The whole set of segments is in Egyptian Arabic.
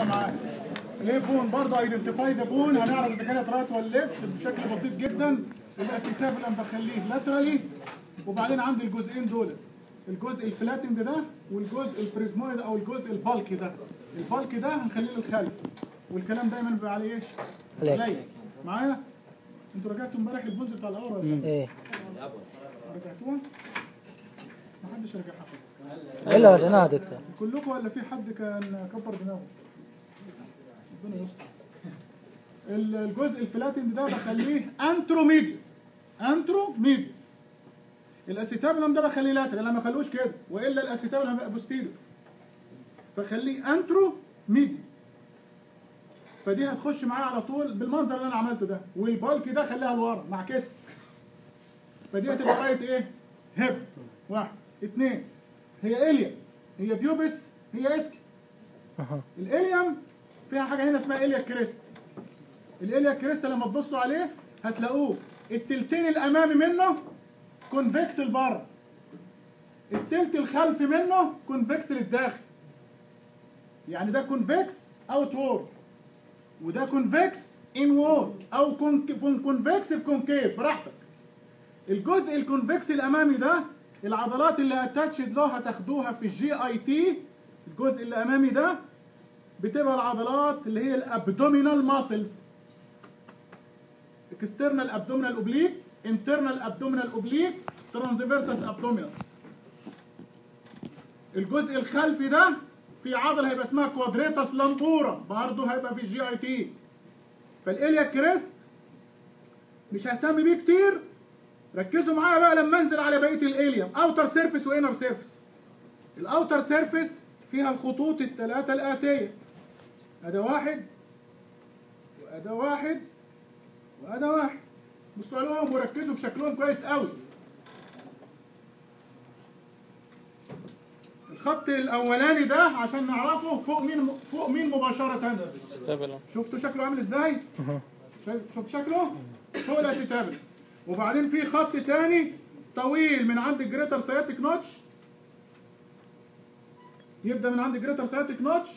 بقى معايا ايه بون برضه ايدنتيفاي ذا بون هنعرف اذا كانت رايت ولا ليفت بشكل بسيط جدا الاسيتابل انا بخليه لاترالي وبعدين عندي الجزئين دول الجزء الفلاتند ده والجزء البريزمويد او الجزء البالكي ده البالكي ده هنخليه للخلف والكلام دايما بيبقى عليه ايه؟ عليك. قليل معايا؟ انتوا رجعتوا امبارح البونز بتاع الاورا ولا لا؟ ايه رجعتوها؟ محدش رجعها الا رجعناها دكتور كلكم ولا في حد كان كبر دماغه؟ ربنا يستر. ال- الجزء الفلاتند ده بخليه انترو ميديا انترو ميديا الاسيتابلم ده بخليه لاترال انا ما اخلوش كده والا الاسيتابلم هيبقى بوستيريو فخليه انترو ميديا فدي هتخش معايا على طول بالمنظر اللي انا عملته ده والبالك ده خليها لورا مع كس فدي هتبقى رايت ايه؟ هيب واحد اثنين هي اليا هي بيوبس هي اسكي اها الاليوم فيها حاجه هنا اسمها اليا كريست الاليا كريست لما تبصوا عليه هتلاقوه التلتين الامامي منه كونفكس لبره التلت الخلفي منه كونفكس للداخل يعني ده كونفكس اوت وورد وده كونفكس ان وورد او كونفكس في كونكيف براحتك الجزء الكونفكس الامامي ده العضلات اللي اتاتشد له هتاخدوها في الجي اي تي الجزء اللي امامي ده بتبقى العضلات اللي هي الابدومينال ماسلز اكسترنال ابدومينال اوبليك انترنال ابدومينال اوبليك ترانسفيرسس ابدومينس الجزء الخلفي ده في عضله هيبقى اسمها كوادريتاس لامبورا برضه هيبقى في الجي اي تي فالاليا كريست مش ههتم بيه كتير ركزوا معايا بقى لما انزل على بقيه الاليوم اوتر سيرفيس وانر سيرفيس الاوتر سيرفيس فيها الخطوط الثلاثه الاتيه اداه واحد واداه واحد واداه واحد بصوا عليهم وركزوا بشكلهم كويس قوي الخط الاولاني ده عشان نعرفه فوق مين فوق مين مباشره استقبل شفتوا شكله عامل ازاي اها شايف- شفت شكله فوق الاسيتابل وبعدين في خط تاني طويل من عند الجريتر سياتيك نوتش يبدا من عند الجريتر سياتيك نوتش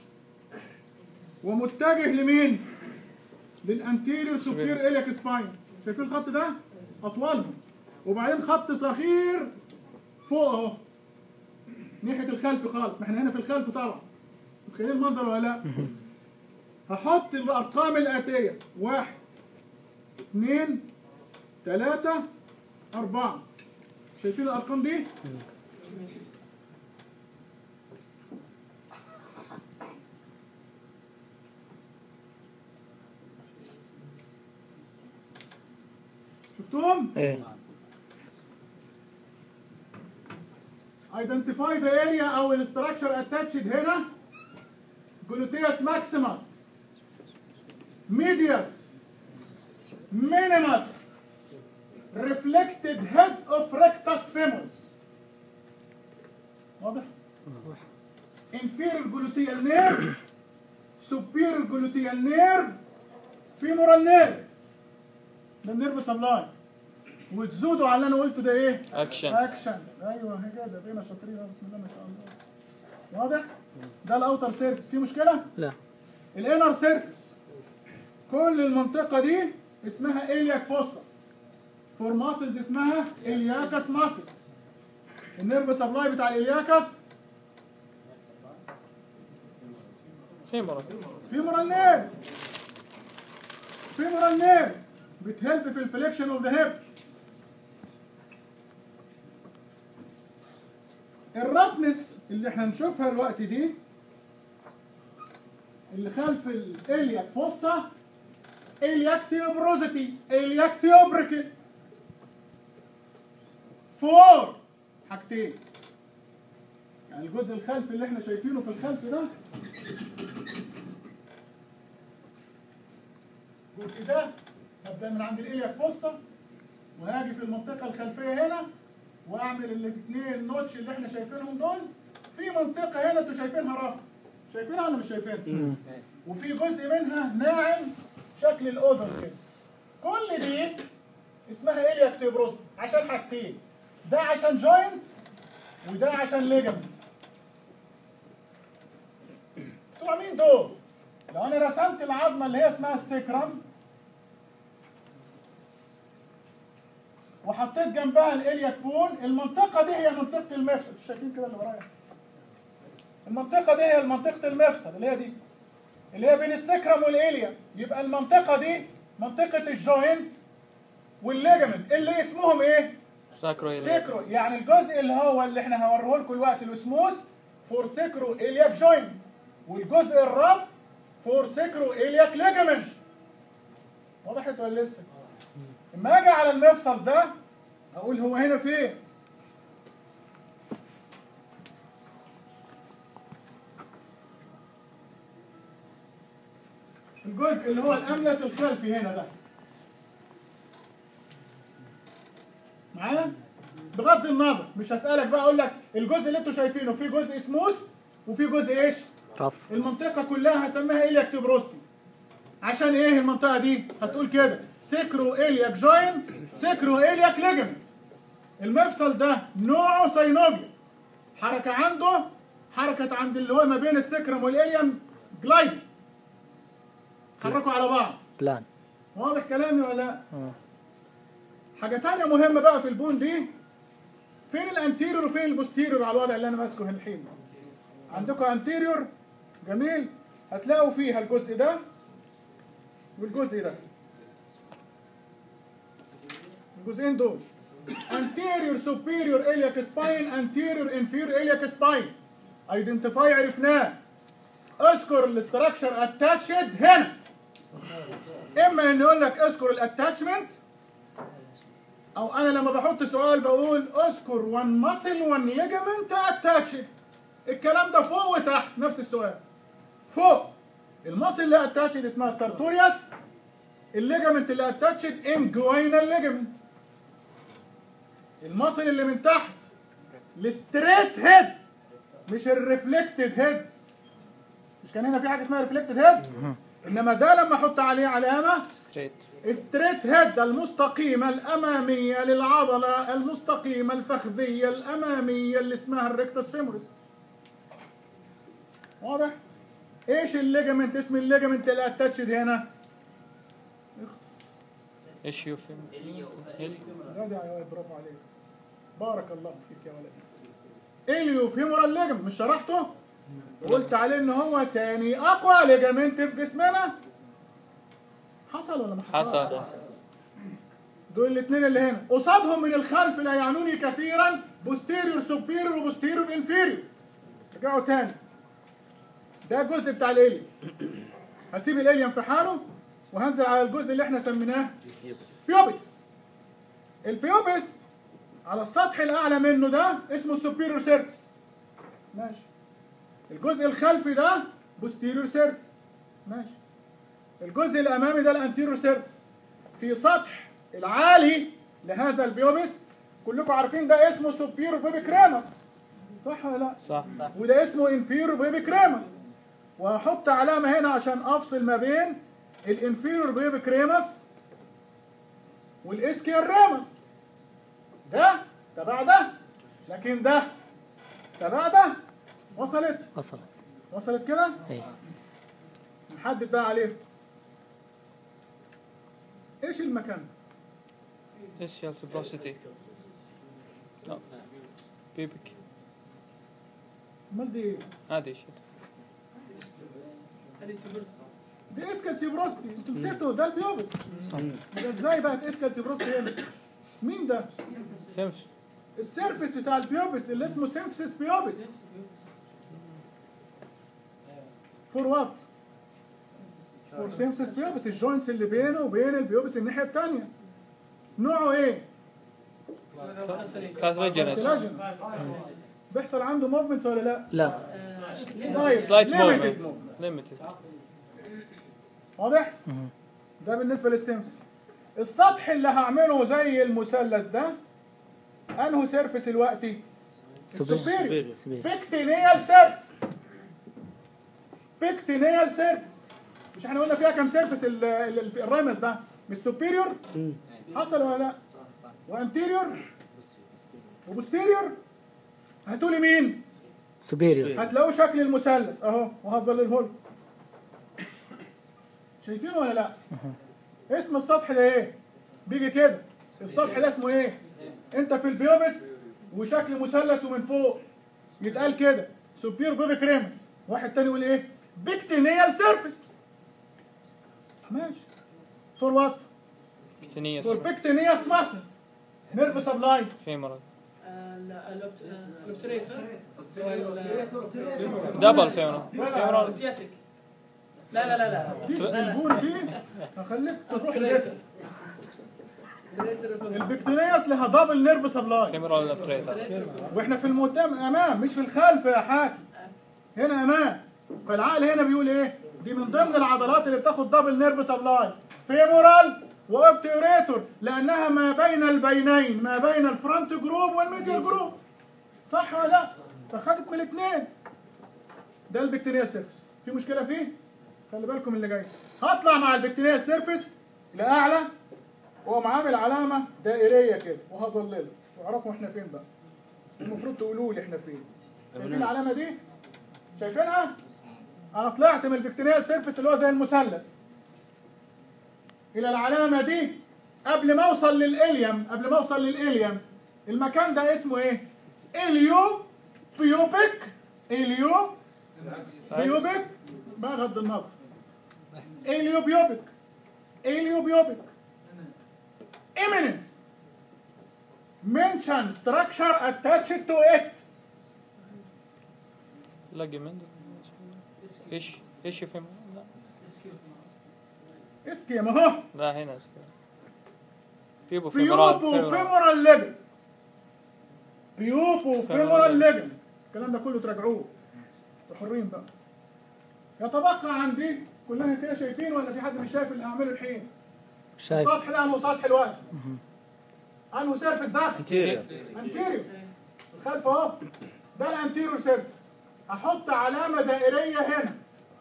ومتجه لمين للانتيريور سوبير اليك سباين شايفين الخط ده اطولهم وبعدين خط صغير فوق اهو ناحيه الخلف خالص ما احنا هنا في الخلف طبعا متخيلين المنظر ولا لا هحط الارقام الاتيه واحد اثنين ثلاثة أربعة شايفين الأرقام دي؟ شفتوهم؟ ايه identify the area او الستراكشر attached هنا gluteus maximus medius minimus reflected head of rectus femoris واضح؟ inferior gluteal nerve superior gluteal nerve femoral nerve ده النيرف سبلاي وتزودوا على اللي انا قلته ده ايه؟ اكشن اكشن ايوه هي كده بقينا شاطرين أهو، بسم الله ما شاء الله واضح ده الاوتر سيرفيس في مشكله لا الانر سيرفيس كل المنطقه دي اسمها الياك فوسا فور ماسلز اسمها الياكس ماسل النيرف سبلاي بتاع الالياكس في مرض فيمورال نيرف فيمورال نيرف بتهلب في الفليكشن اوف ذا هيب الرفنس اللي احنا نشوفها الوقت دي اللي خلف الالياك فوسا الياك تيوبروزيتي الياك تيوبريكل فور حاجتين يعني الجزء الخلفي اللي احنا شايفينه في الخلف ده الجزء ده هبدا من عند الالياك فوسا وهاجي في المنطقه الخلفيه هنا واعمل الاثنين نوتش اللي احنا شايفينهم دول في منطقه هنا انتوا شايفينها رفع شايفينها ولا مش شايفينها؟ وفي جزء منها ناعم شكل الاذن كده كل دي اسمها الياك تيبروست عشان حاجتين ده عشان جوينت وده عشان ليجمنت بتوع مين دول؟ لو انا رسمت العظمه اللي هي اسمها السكرم وحطيت جنبها الالياك بون المنطقه دي هي منطقه المفصل انتوا شايفين كده اللي ورايا المنطقه دي هي منطقه المفصل اللي هي دي اللي هي بين السكرم والاليا يبقى المنطقه دي منطقه الجوينت والليجمنت اللي اسمهم ايه ساكرو إليك سيكرو يعني الجزء اللي هو اللي احنا هوريه لكم الوقت الاسموس فور سيكرو الياك جوينت والجزء الرف فور سيكرو الياك ليجمنت وضحت ولا لسه؟ اما اجي على المفصل ده اقول هو هنا فين؟ الجزء اللي هو الاملس الخلفي هنا ده معايا؟ بغض النظر مش هسألك بقى اقول لك الجزء اللي انتوا شايفينه في جزء سموث وفي جزء ايش؟ رف المنطقة كلها هسميها إلياك تبروستي عشان ايه المنطقة دي؟ هتقول كده سيكرو إلياك جوينت سيكرو إلياك ليجمنت المفصل ده نوعه ساينوفيا حركة عنده حركة عند اللي هو ما بين السكرم والإليم جلايد حركوا على بعض بلان واضح كلامي ولا لا؟ آه. حاجة تانية مهمة بقى في البون دي فين الانتيريور وفين البوستيريور على الوضع اللي انا ماسكه هنا الحين عندكم انتيريور جميل هتلاقوا فيها الجزء ده والجزء ده الجزئين دول anterior superior iliac spine anterior inferior iliac spine identify عرفناه اذكر الاستراكشر اتاتشد هنا اما ان يقول لك اذكر الاتاتشمنت او انا لما بحط سؤال بقول اذكر وان ماسل وان ليجمنت اتاتشد الكلام ده فوق وتحت نفس السؤال فوق الماسل اللي اتاتشد اسمها سارتوريوس الليجمنت اللي اتاتشد انجوينال ليجمنت الماسل اللي من تحت الستريت هيد مش الريفلكتد هيد مش كان هنا في حاجه اسمها ريفلكتد هيد انما ده لما احط عليه علامه ستريت ستريت هيد المستقيمة الأمامية للعضلة المستقيمة الفخذية الأمامية اللي اسمها الريكتوس فيمورس واضح؟ ايش الليجمنت اسم الليجمنت اللي اتاتشد هنا؟ اخس ايش يوفي جدع يا ولد برافو عليك بارك الله فيك يا ولد اليو فيمورال ليجمنت مش شرحته؟ وقلت عليه ان هو تاني اقوى ليجمنت في جسمنا حصل ولا ما حصلش؟ حصل دول الاثنين اللي هنا قصادهم من الخلف لا يعنوني كثيرا بوستيريور سوبيريور وبوستيريور انفيريور رجعوا تاني ده الجزء بتاع الاليم هسيب الاليم في حاله وهنزل على الجزء اللي احنا سميناه بيوبس البيوبس على السطح الاعلى منه ده اسمه سوبيريور سيرفيس ماشي الجزء الخلفي ده بوستيريور سيرفيس ماشي الجزء الامامي ده الانتيريور سيرفيس في سطح العالي لهذا البيوبس كلكم عارفين ده اسمه سوبيرو بيبي كريمس صح ولا لا؟ صح وده اسمه انفيرو بيبي كريمس وهحط علامة هنا عشان افصل ما بين الانفيرور بيبي كريمس والاسكيال ريمس ده تبع ده لكن ده تبع ده وصلت وصلت وصلت كده اي نحدد بقى عليه ايش المكان ايش يا بروستي لا بيبك امال دي ايه هذه شيء دي اسكال تيبروستي انتوا نسيتوا ده البيوبس ده ازاي بقت اسكال تيبروستي هنا مين ده سيمس السيرفيس بتاع البيوبس اللي اسمه سيمفسيس بيوبس فور وات فور سيمفسيس بيوبس الجوينتس اللي بينه وبين البيوبس الناحيه الثانيه نوعه ايه كاتريجينس كولاجينس بيحصل عنده موفمنتس ولا لا لا سلايت limited موفمنت movements. ليميتد واضح ده بالنسبه للسيمفسيس السطح اللي هعمله زي المثلث ده انه سيرفيس الوقتي السوبيريور سبيل بيكتينيال سيرفيس بيكتينيال سيرفيس مش احنا قلنا فيها كام سيرفيس ال- ال- ال- الرمز ده مش سوبيريور حصل ولا لا وانتيريور وبوستيريور هاتولي مين سوبيريور هتلاقوا شكل المثلث اهو وهظلله لكم شايفينه ولا لا اسم السطح ده ايه بيجي كده السطح ده اسمه ايه انت في البيوبس وشكل مثلث ومن فوق يتقال كده سوبير بيبي كريمس واحد تاني يقول ايه بيكتينيال سيرفيس ماشي فور وات كتنية فور بيكتينياس ماسل نيرف سبلاي فيمورال الاوبتريتور دبل فيمورال فيمورال اسياتيك لا لا لا لا دي البون دي هخليك تروح ليه اوبتريتور البكتيرياس لها دبل نيرف سبلاي فيمورال ابتريتر واحنا في المقدام امام مش في الخلف يا حاج هنا امام فالعقل هنا بيقول ايه دي من ضمن العضلات اللي بتاخد دبل نيرف سبلاي فيمورال واوبتيوريتور لانها ما بين البينين ما بين الفرونت جروب والميديال جروب صح ولا لا فخدت من الاثنين ده البكتيريال سيرفيس في مشكله فيه خلي بالكم اللي جاي هطلع مع البكتيريال سيرفيس لاعلى وهو عامل علامه دائريه كده وهظلله واعرفوا احنا فين بقى المفروض تقولوا لي احنا فين شايفين العلامه دي شايفينها انا طلعت من البكتيريال سيرفيس اللي هو زي المثلث الى العلامه دي قبل ما اوصل للاليم قبل ما اوصل للاليم المكان ده اسمه ايه اليو بيوبيك اليو بيوبيك بغض النظر اليو بيوبيك اليو بيوبيك eminence mention structure attached to it لاجمنت ايش ايش فيمورال لا اسكي ما هو لا هنا اسكي. بيبو فيمورال بيوبو فيمورال فيمورال ليجن بيوبو فيمورال ليجن الكلام ده كله تراجعوه انتوا حرين بقى يتبقى عندي كلنا كده شايفين ولا في حد مش شايف اللي هعمله الحين شايف السطح ده انه سطح الوقت انه سيرفيس ده انتيريور انتيريور الخلف اهو ده الانتيريور سيرفيس احط علامه دائريه هنا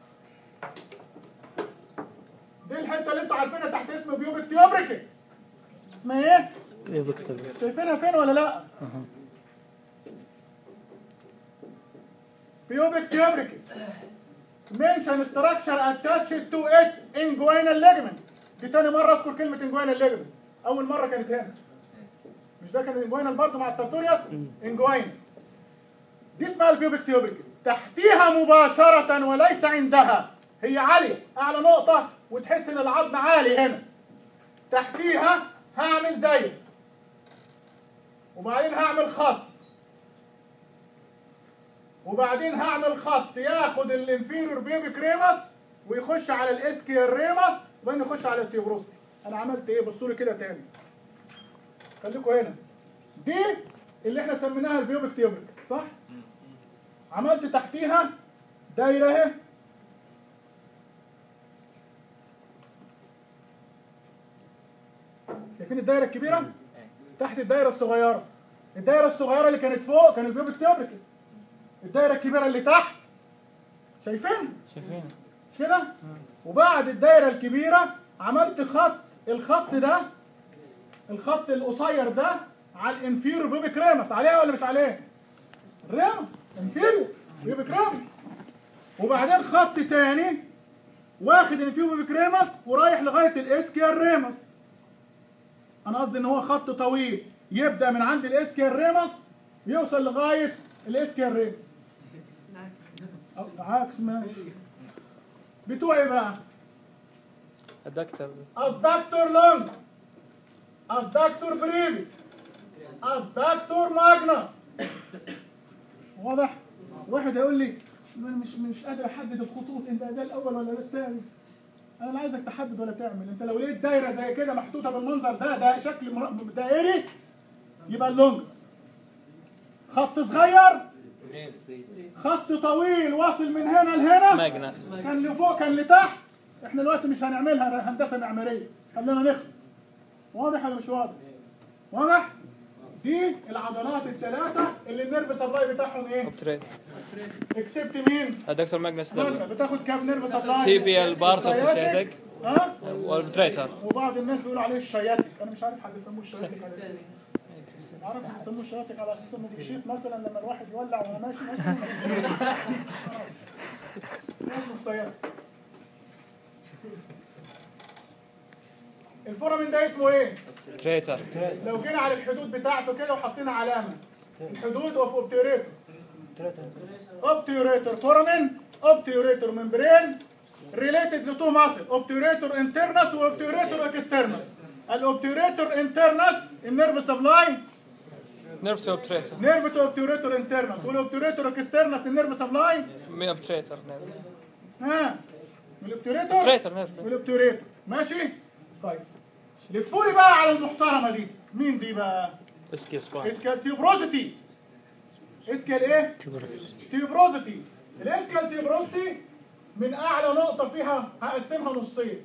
دي الحته اللي انتوا عارفينها تحت اسم بيوبك تيوبريكي اسمها ايه؟ ايه بكتب شايفينها فين ولا لا؟ بيوبك تيوبريكي mention structure attached to it inguinal ligament دي تاني مرة أذكر كلمة inguinal ligament أول مرة كانت هنا مش ده كان inguinal برضه مع السارتوريوس inguinal دي اسمها البيوبك تيوبريكي تحتيها مباشرة وليس عندها هي عالية أعلى نقطة وتحس إن العظم عالي هنا تحتيها هعمل دايرة وبعدين هعمل خط وبعدين هعمل خط ياخد الانفيريور بيبي ريمس ويخش على الاسكيال ريمس وبعدين يخش على التيوبروستي انا عملت ايه بصوا لي كده تاني خليكم هنا دي اللي احنا سميناها البيوبك تيوبريك صح عملت تحتيها دايره اهي شايفين الدايره الكبيره تحت الدايره الصغيره الدايره الصغيره اللي كانت فوق كان البيوبك تيوبريك الدايره الكبيره اللي تحت شايفين شايفين مش كده وبعد الدايره الكبيره عملت خط الخط ده الخط القصير ده على الانفيرو بيبك ريمس عليه ولا مش عليه ريمس انفيرو بيبك ريمس وبعدين خط تاني واخد الانفيرو بيبك ريمس ورايح لغايه الاسكيال ريمس انا قصدي ان هو خط طويل يبدا من عند الاسكيال ريمس يوصل لغايه الاسكيال ريمس أو عكس ماشي بتوع ايه بقى؟ الدكتور الدكتور لونجز الدكتور بريفيس الدكتور ماجنس واضح؟ واحد هيقول لي انا مش مش قادر احدد الخطوط انت ده الاول ولا ده الثاني انا لا عايزك تحدد ولا تعمل انت لو لقيت دايره زي كده محطوطه بالمنظر ده ده شكل مر- دائري يبقى اللونجز خط صغير خط طويل واصل من هنا لهنا ماجنس كان لفوق كان لتحت احنا دلوقتي مش هنعملها هندسه معماريه خلينا نخلص واضح ولا مش واضح واضح دي العضلات الثلاثه اللي النيرف سبلاي بتاعهم ايه اوبتريت اكسبت مين الدكتور ماجنس ماجنا بتاخد كام نيرف سبلاي تيبيال بارت اوف السياتيك. الشيتك ها والبتريتر وبعض الناس بيقولوا عليه الشياتيك انا مش عارف حد يسموه الشياتيك على اساس عارف بيسموه الشياتيك على اساس انه بيشيط مثلا لما الواحد يولع وهو ماشي مثلا اسمه الشياتيك الفورامين ده اسمه ايه تريتر لو جينا على الحدود بتاعته كده وحطينا علامه الحدود اوف اوبتيوريتور اوبتيوريتور فورامين اوبتيوريتور ممبرين ريليتد لتو ماسل اوبتيوريتور انترنس واوبتيوريتور اكسترنس الاوبتيوريتور انترنس النيرف سبلاي نيرف تو تريتر نيرف تو اوبتيوريتور انترنس والاوبتيوريتور اكسترنس النيرف سبلاي مين بتريتر ها والاوبتيوريتور تريتر نيرف والاوبتيوريتور ماشي طيب لفولي بقى على المحترمه دي مين دي بقى اسكي سباين اسكال تيوبروزيتي اسكال ايه تيوبروزيتي الاسكال تيوبروزيتي من اعلى نقطه فيها هقسمها نصين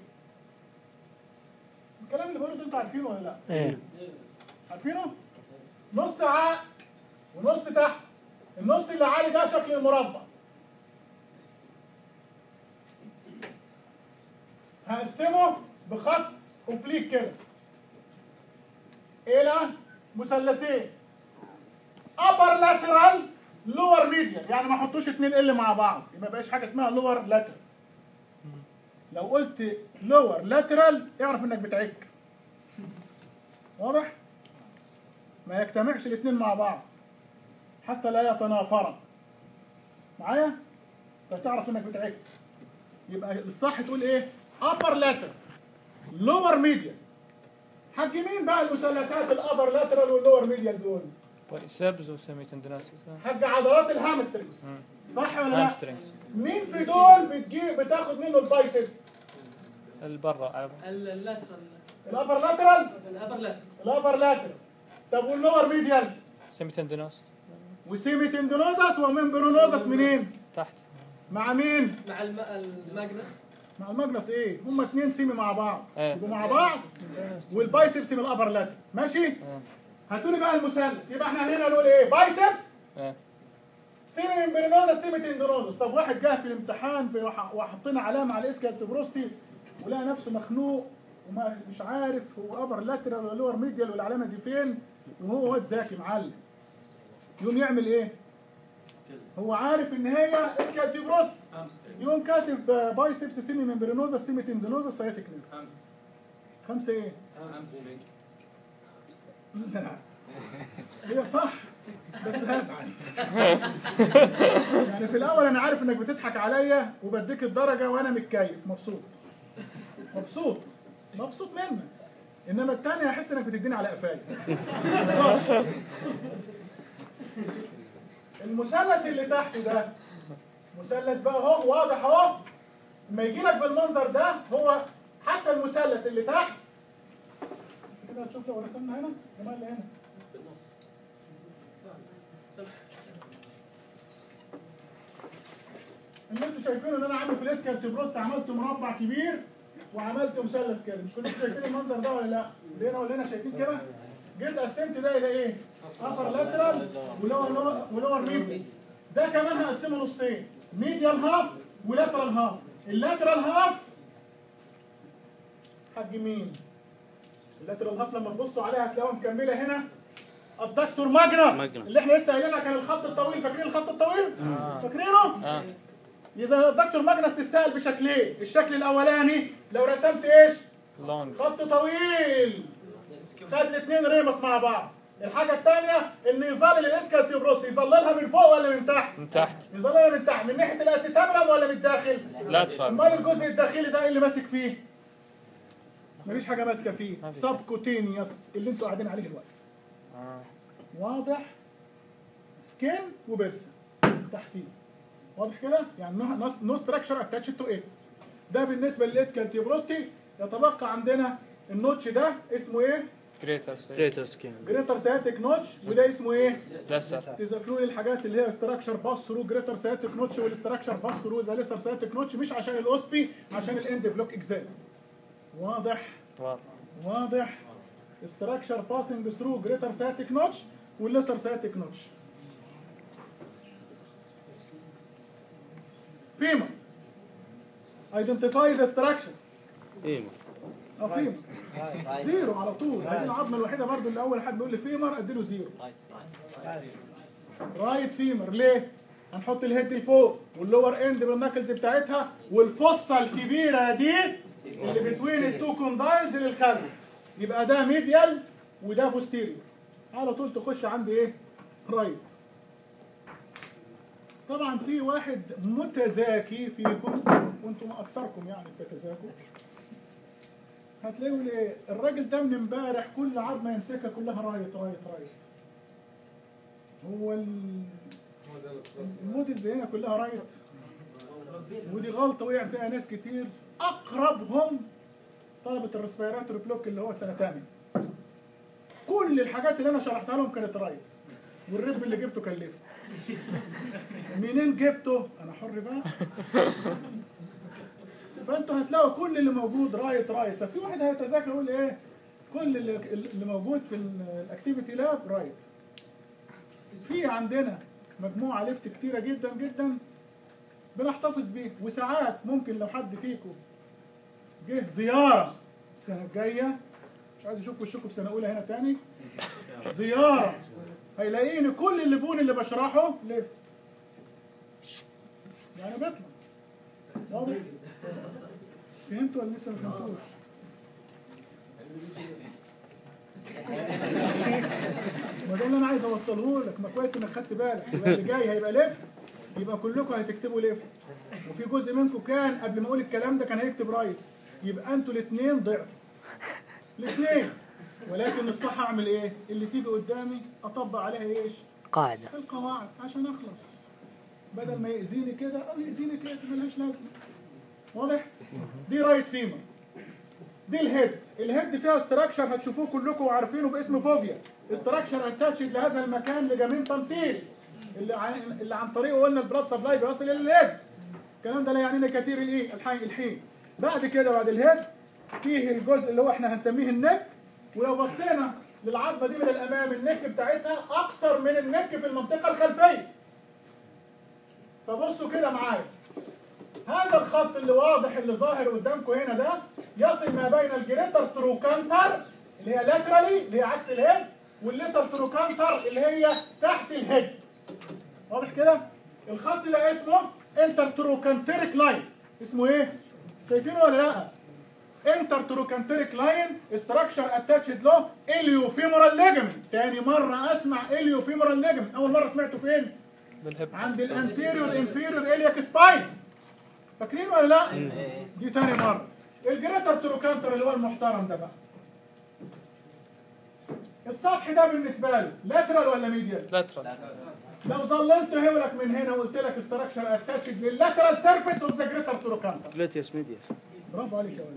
الكلام اللي بقوله ده انتوا عارفينه ولا لا ايه عارفينه نص عقل ونص تحت النص اللي عالي ده شكل المربع هقسمه بخط اوبليك كده الى مثلثين upper lateral lower medial يعني ما احطوش اتنين ال مع بعض يبقى ما بقاش حاجه اسمها lower lateral لو قلت lower lateral اعرف انك بتعك واضح ما يجتمعش الاثنين مع بعض حتى لا يتنافرا معايا فتعرف انك بتعك يبقى الصح تقول ايه upper lateral lower medial حق مين بقى المثلثات الابر لاترال واللور ميديال دول سبز وسمي تندناسيس حق عضلات الهامسترنجز صح ولا لا هامسترينجز مين في دول بتجيب بتاخد منه البايسبس البرا اللاترال الابر لاترال الابر لاترال الابر لاترال طب واللور ميديال سمي تندنوس وسيمي تندونوزس وممبرونوزس منين تحت مع مين مع الم... الماجنس مع المجلس ايه هما اتنين سيمي مع بعض ايه. يبقوا مع بعض والبايسبس من الابر لاترال ماشي ايه. هاتوا لي بقى المثلث يبقى احنا هنا نقول ايه بايسبس ايه سيمي ممبرينوزا سيمي تندونوزا طب واحد جه في الامتحان في وح- وحطينا علامه على الاسكال تبروستي ولقى نفسه مخنوق وما مش عارف هو ابر لاترال ولا لور ميديال والعلامه دي فين وهو واد ذكي معلم يقوم يعمل ايه؟ هو عارف ان هي اسكال تبروست يقوم كاتب بايسبس سيمي ممبرينوزا سيمي تندونوزا سياتيك نيرف خمسه ايه؟ لا هي صح بس هزعل يعني في الاول انا عارف انك بتضحك عليا وبديك الدرجه وانا متكيف مبسوط مبسوط مبسوط منك انما الثانيه احس انك بتديني على قفايا بالظبط المثلث اللي تحته ده مثلث بقى اهو واضح اهو لما يجي لك بالمنظر ده هو حتى المثلث اللي تحت كده هتشوف لو رسمنا هنا جمال اللي هنا اللي انتوا شايفينه ان انا عامل في الاسكال تبروست عملت مربع كبير وعملت مثلث كده مش كلكم شايفين المنظر ده ولا لا؟ ده هنا ولا هنا شايفين كده؟ جيت قسمت ده الى ايه؟ ابر لاترال ولور ولور ميديال ده كمان هقسمه نصين ميديال هاف ولاترال هاف اللاترال هاف حق مين؟ اللاترال هاف لما تبصوا عليها هتلاقوها مكمله هنا الدكتور ماجنس ماجنس. اللي احنا لسه قايلينها كان الخط الطويل فاكرين الخط الطويل؟ فاكرينه؟ اه اذا الدكتور ماجنس تسال بشكلين الشكل الاولاني لو رسمت ايش لونج خط طويل خد الاثنين ريمس مع بعض الحاجه الثانيه ان يظلل الاسكال تيبروست يظللها من فوق ولا من تحت من تحت يظللها من تحت من ناحيه الاسيتابرم ولا من الداخل لاترال امال الجزء الداخلي ده ايه اللي ماسك فيه مفيش حاجه ماسكه فيه ما فيش. سبكوتينيوس اللي انتوا قاعدين عليه دلوقتي آه. واضح سكين وبرسم تحتيه واضح كده يعني نو نو ستراكشر اتاتش تو ات ده بالنسبه للاسكال تيبروستي يتبقى عندنا النوتش ده اسمه ايه جريتر سي جريتر سكين جريتر سياتيك نوتش وده اسمه ايه لسر تذكروا لي الحاجات اللي هي ستراكشر باس ثرو جريتر سياتيك نوتش والاستراكشر باس ثرو ذا ليسر سياتيك نوتش مش عشان الاوسبي عشان الاند بلوك اكزام واضح واضح واضح استراكشر باسنج ثرو جريتر سياتيك نوتش والليسر سياتيك نوتش فيما ايدنتيفاي ذا ستراكشر ايه اه فيما زيرو على طول هذه العظمه الوحيده برضو اللي اول حد بيقول لي فيمر اديله زيرو رايت فيمر ليه؟ هنحط الهيد لفوق واللور اند بالنكلز بتاعتها والفصه الكبيره دي اللي بتوين التو كوندايلز للخلف يبقى ده ميديال وده بوستيريور على طول تخش عند ايه رايت طبعا في واحد متزاكي فيكم وانتم اكثركم يعني بتتزاكوا هتلاقوا ليه الراجل ده من امبارح كل عظمه يمسكها كلها رايت رايت رايت هو ال- الموديلز هنا كلها رايت ودي غلطه وقع فيها ناس كتير اقربهم طلبه الريسبيراتوري بلوك اللي هو سنه تاني كل الحاجات اللي انا شرحتها لهم كانت رايت والرب اللي جبته كلفت منين جبته انا حر بقى فانتوا هتلاقوا كل اللي موجود رايت رايت ففي واحد هيتذاكر يقول ايه كل اللي, اللي موجود في الاكتيفيتي لاب رايت في عندنا مجموعه ليفت كتيره جدا جدا بنحتفظ بيه وساعات ممكن لو حد فيكم جه زياره السنه الجايه مش عايز اشوف وشكم في سنه اولى هنا تاني زياره هيلاقيني كل اللبون اللي بشرحه ليفت يعني بطلع واضح فهمتوا ولا لسه ما فهمتوش ما ده اللي انا عايز اوصله لك ما كويس انك خدت بالك يبقى اللي جاي هيبقى ليفت يبقى كلكم هتكتبوا ليفت وفي جزء منكم كان قبل ما اقول الكلام ده كان هيكتب رايت يبقى انتوا الاثنين ضعتوا الاثنين ولكن الصح اعمل ايه؟ اللي تيجي قدامي اطبق عليها ايش؟ قاعدة القواعد عشان اخلص بدل ما يأذيني كده او يأذيني كده ملهاش لازمه واضح؟ دي رايت فيمر دي الهيد الهيد فيها استراكشر هتشوفوه كلكم وعارفينه باسم فوفيا استراكشر اتاتشد لهذا المكان لجميع تمتيرس اللي عن, اللي عن طريقه قلنا البلاد سبلاي بيوصل الى الهيد الكلام ده لا يعنينا كثير الايه الحين الحين بعد كده بعد الهيد فيه الجزء اللي هو احنا هنسميه النك ولو بصينا للعظمه دي من الامام النك بتاعتها اقصر من النك في المنطقه الخلفيه فبصوا كده معايا هذا الخط اللي واضح اللي ظاهر قدامكم هنا ده يصل ما بين الجريتر تروكانتر اللي هي لاترالي اللي هي عكس الهيد والليسر تروكانتر اللي هي تحت الهيد واضح كده الخط ده اسمه انتر تروكانتريك لاين اسمه ايه شايفينه ولا لا انتر تروكانتريك لاين استراكشر اتاتشد له اليو فيمورال ليجمنت تاني مره اسمع اليو فيمورال ليجمنت اول مره سمعته فين بالهب عند الانتيريور انفيريور الياك سباين فاكرين ولا لا دي تاني مره الجريتر تروكانتر اللي هو المحترم ده بقى السطح ده بالنسبه له لاترال ولا ميديال لاترال لو ظللت هولك من هنا وقلت لك استراكشر اتاتشد لللاترال سيرفيس اوف ذا جريتر تروكانتر جلوتيوس ميديوس برافو عليك يا ولد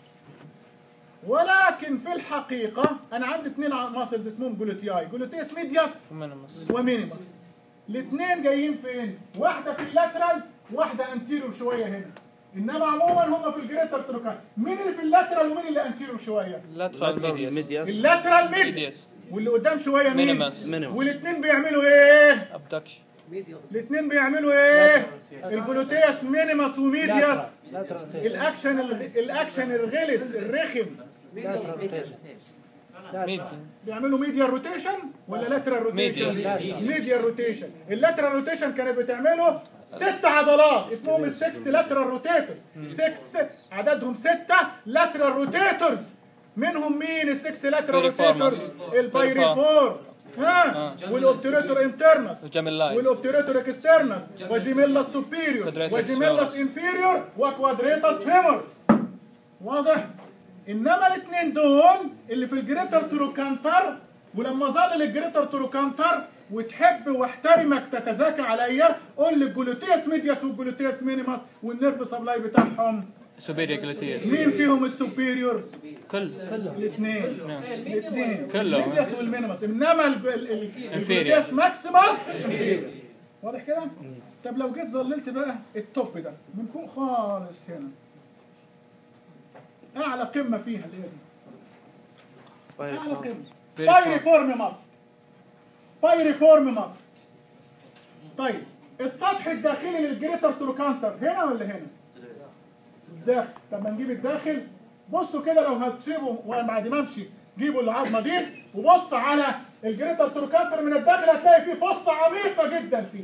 ولكن في الحقيقة أنا عندي اثنين ماسلز اسمهم جلوتياي جلوتيس ميدياس مينيمس ومينيمس الاثنين جايين فين؟ واحدة في اللاترال واحدة انتيريور شوية هنا إنما عموما هم في الجريتر تروكان مين اللي في اللاترال ومين اللي انتيريور شوية؟ لاترال ميديوس ميديوس اللاترال ميديس ميديس. واللي قدام شوية مين؟ مينيمس مينيمس والاثنين بيعملوا ايه؟ ابدكشن الاثنين بيعملوا ايه؟ الجلوتياس مينيمس وميدياس الاكشن الاكشن الغلس الرخم ميدي بيعملوا ميديال روتيشن ولا لاترال روتيشن؟ ميديال. ميديال روتيشن اللاترال روتيشن كانت بتعمله ست عضلات اسمهم السكس لاترال روتيتورز سكس عددهم ستة لاترال روتيتورز منهم مين السكس لاترال بيريفورمس. روتيتورز البايريفور ها آه. والاوبتريتور انترنس وجاميلاي والاوبتريتور اكسترنس وجيميلاس سوبيريور Quadratus وجيميلاس femoris. انفيريور وكوادريتاس فيمورس واضح انما الاثنين دول اللي في الجريتر تروكانتر ولما ظل الجريتر تروكانتر وتحب واحترمك تتذاكى عليا قول لي الجلوتيوس ميدياس والجلوتيوس مينيماس والنيرف سبلاي بتاعهم سوبيريور جلوتير مين فيهم السوبيريور كل الاثنين الاثنين كله. الميدياس والمينيماس انما ال- ال- ال- Inferior. الجلوتيوس ماكسيماس واضح كده طب لو جيت ظللت بقى التوب ده من فوق خالص هنا اعلى قمه فيها اللي هي دي اعلى قمه بايريفورم مصر بايريفورم مصر طيب السطح الداخلي للجريتر تروكانتر هنا ولا هنا؟ الداخل طب ما نجيب الداخل بصوا كده لو هتسيبوا وبعد ما امشي جيبوا العظمه دي وبص على الجريتر تروكانتر من الداخل هتلاقي فيه فصه عميقه جدا فيه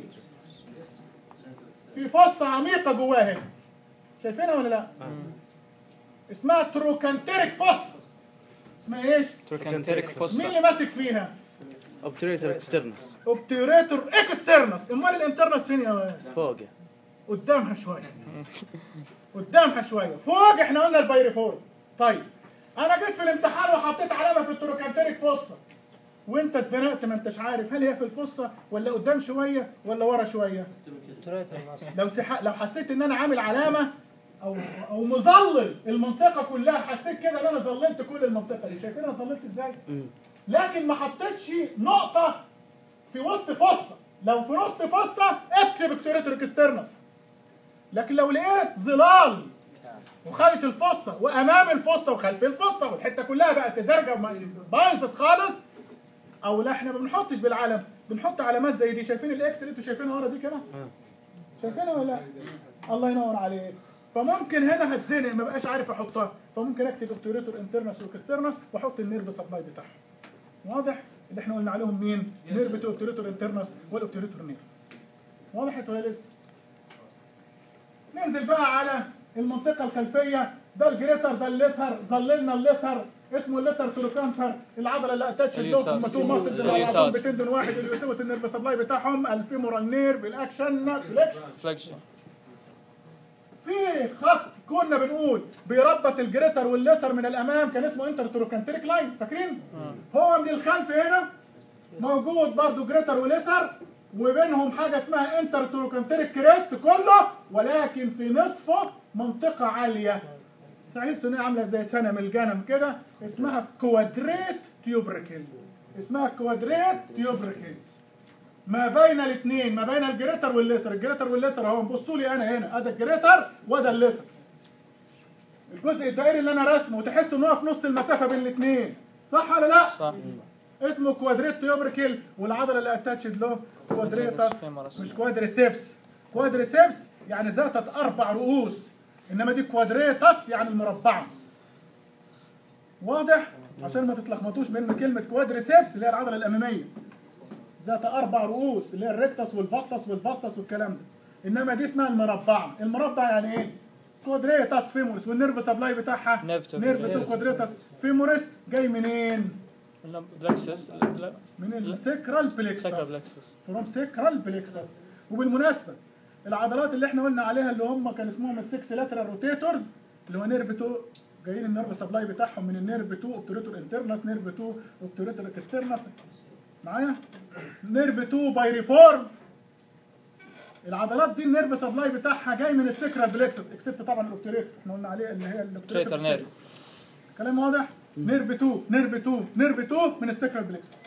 في فصه عميقه جواه هنا شايفينها ولا لا؟ اسمها تروكانتريك فوسا اسمها ايش؟ تروكانتريك مين فوسا اللي ماسك فيها؟ اوبتريتور اكسترنس اوبتيوريتور اكسترنس امال الانترنس فين يا ولد؟ فوق قدامها شويه قدامها شويه فوق احنا قلنا البايريفورم طيب انا جيت في الامتحان وحطيت علامه في التروكانتريك فوسا وانت اتزنقت ما انتش عارف هل هي في الفصه ولا قدام شويه ولا ورا شويه لو سح... لو حسيت ان انا عامل علامه او او مظلل المنطقه كلها حسيت كده ان انا ظللت كل المنطقه دي شايفين انا ظللت ازاي لكن ما حطيتش نقطه في وسط فصه لو في وسط فصه اكتب اكتوريتور اكسترنس لكن لو لقيت ظلال وخدت الفصه وامام الفصه وخلف الفصه والحته كلها بقت زرقاء وما- بايظت خالص او لا احنا ما بنحطش بالعلم بنحط علامات زي دي شايفين الاكس اللي انتوا شايفينها ورا دي كده شايفينها ولا لا الله ينور عليك فممكن هنا هتزنق ما بقاش عارف احطها فممكن اكتب اوبتوريتور انترنس واكسترنس واحط النيرف سبلاي بتاعها واضح اللي احنا قلنا عليهم مين نيرف تو اوبتوريتور انترنس والاوبتوريتور نيرف واضح ولا لسه ننزل بقى على المنطقة الخلفية ده الجريتر ده الليسر ظللنا الليسر اسمه الليسر تروكانتر العضلة اللي اتاتش اليسار. لهم تو ماسلز اللي اليسار. بعضهم بتندن واحد اليوسوس النيرف سبلاي بتاعهم الفيمورال نيرف الاكشن فليكشن فليكشن في خط كنا بنقول بيربط الجريتر والليسر من الامام كان اسمه انتر تروكانتريك لاين فاكرين؟ هو من الخلف هنا موجود برضو جريتر وليسر وبينهم حاجه اسمها انتر تروكانتريك كريست كله ولكن في نصفه منطقه عاليه تحس ان هي عامله زي سنم الجنم كده اسمها كوادريت تيوبريكل اسمها كوادريت تيوبريكل ما بين الاثنين ما بين الجريتر والليسر الجريتر والليسر اهو بصوا لي انا هنا ادي الجريتر وده الليسر الجزء الدائري اللي انا رسمه وتحس ان هو في نص المسافه بين الاثنين صح ولا لا صح اسمه كوادريت تيوبريكل والعضله اللي اتاتشد له كوادريتاس مش كوادريسيبس كوادريسيبس يعني ذاتة اربع رؤوس انما دي كوادريتاس يعني المربعه واضح عشان ما تتلخبطوش بين كلمه كوادريسيبس اللي هي العضله الاماميه ذات اربع رؤوس اللي هي الريكتس والفاستس والفاستس والكلام ده انما دي اسمها المربعه المربع يعني ايه كوادريتاس فيمورس والنيرف سبلاي بتاعها نيرف تو- نيرف تو نيرف. كوادريتاس فيمورس جاي منين بلكسس لا من السكرال Sacral بليكسس plexus. فروم سكرال بليكسس وبالمناسبه العضلات اللي احنا قلنا عليها اللي هم كان اسمهم السكس لاترال روتيتورز اللي هو نيرف 2 جايين النيرف سبلاي بتاعهم من النيرف 2 اوبتوريتور انترنس نيرف 2 اوبتوريتور اكسترنس معايا نيرف 2 باي ريفورم العضلات دي النيرف سبلاي بتاعها جاي من السكرال بليكسس اكسبت طبعا الاوبتوريتور احنا قلنا عليه اللي هي اوبتوريتور نيرف. كلام واضح نيرف 2 نيرف 2 نيرف 2 من السكرال بليكسس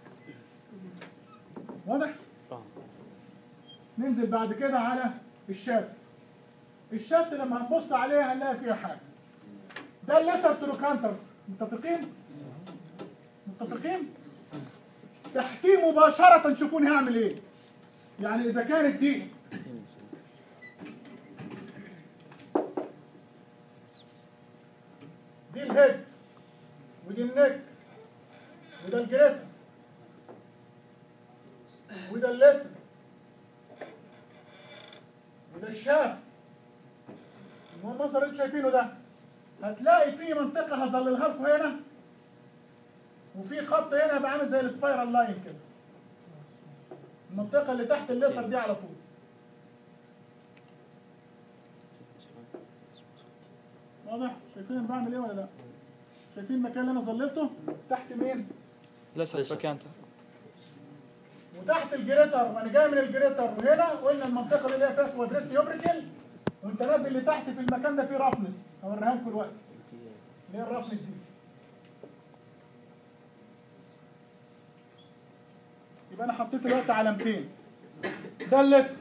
واضح فاهم ننزل بعد كده على الشافت الشافت لما هنبص عليه هنلاقي فيها حاجه ده الليسر تروكانتر متفقين متفقين تحتيه مباشره شوفوني هعمل ايه يعني اذا كانت دي دي الهيد ودي النك وده الجريتر وده الليسر وده الشافت هو المنظر اللي انتوا شايفينه ده هتلاقي في منطقة هظللها لكم هنا وفي خط هنا هيبقى عامل زي السبايرال لاين كده المنطقة اللي تحت الليسر دي على طول واضح؟ شايفين انا بعمل ايه ولا لا؟ شايفين المكان اللي انا ظللته؟ تحت مين؟ لسه فكانته وتحت الجريتر وانا جاي من الجريتر وهنا قلنا المنطقه اللي هي فيها كوادريت يوبريكل وانت نازل لتحت في المكان ده فيه رفنس هوريها لكم دلوقتي اللي هي الرفنس دي يبقى انا حطيت دلوقتي علامتين ده الليست